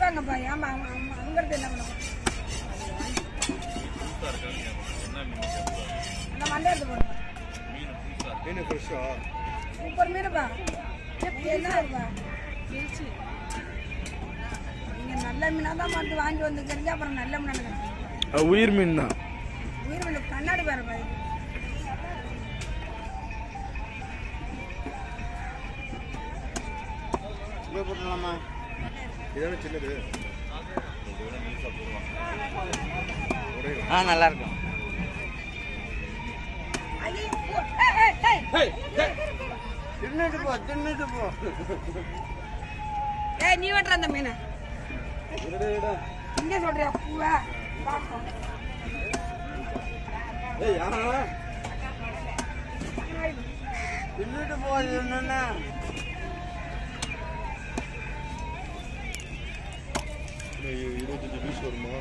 சொல்றாங்கப்பா ஏமா அவங்கிறது என்ன பண்ண அந்த மண்டை எடுத்து போடுங்க மீன் ஃப்ரெஷ்ஷா சூப்பர் மீனுப்பா என்ன இருப்பா நீங்க நல்ல மீனா தான் பார்த்து வாங்கி வந்துக்கிறீங்க அப்புறம் நல்ல மீனா கிடைக்கும் அது உயிர் மீன் தான் உயிர் மீன் கண்ணாடி பாருப்பா இது இங்கே போட்டுடலாமா இதானே சின்னது ஆ நல்லா இருக்கும் ஐயோ, ஓ, ஏய், ஏய், ஏய். தின்னுட்டு போ தின்னுட்டு போ ஏய் நீ வெட்டுற அந்த மீனை இங்கே சொல்றியா பூவா பார்ப்போம் ஏய் யாரா தின்னுட்டு போ அது என்னன்னா இருபத்தஞ்சு பீஸ் வருமா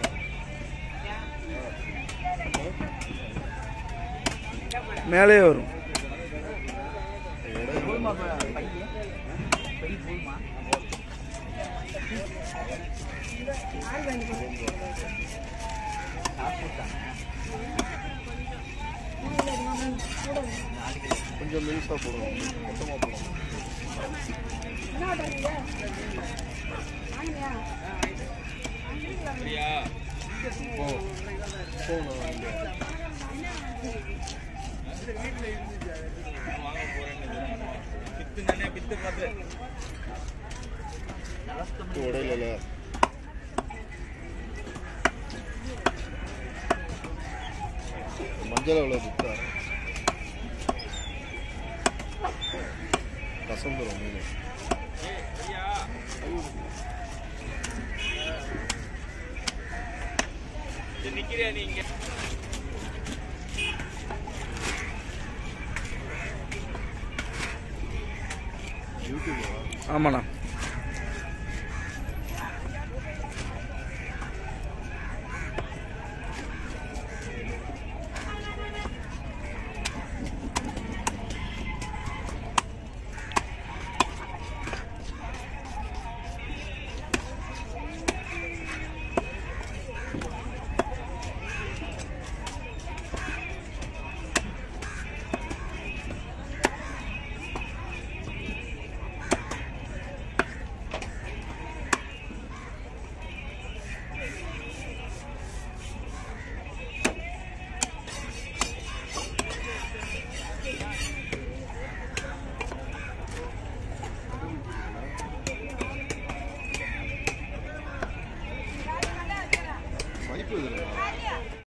மேலேயே வரும் கொஞ்சம் மெலிசா போடுவோம் மொத்தமாக போடுவோம் என்ன வெட்டுறீங்க வாங்கினியா போ போகணும் இங்கே உடையில மஞ்சள் எவ்வளோ விற்றா கசந்துரும் மீன் யூடியூபா ஆமாண்ணா பைப்பு இதில்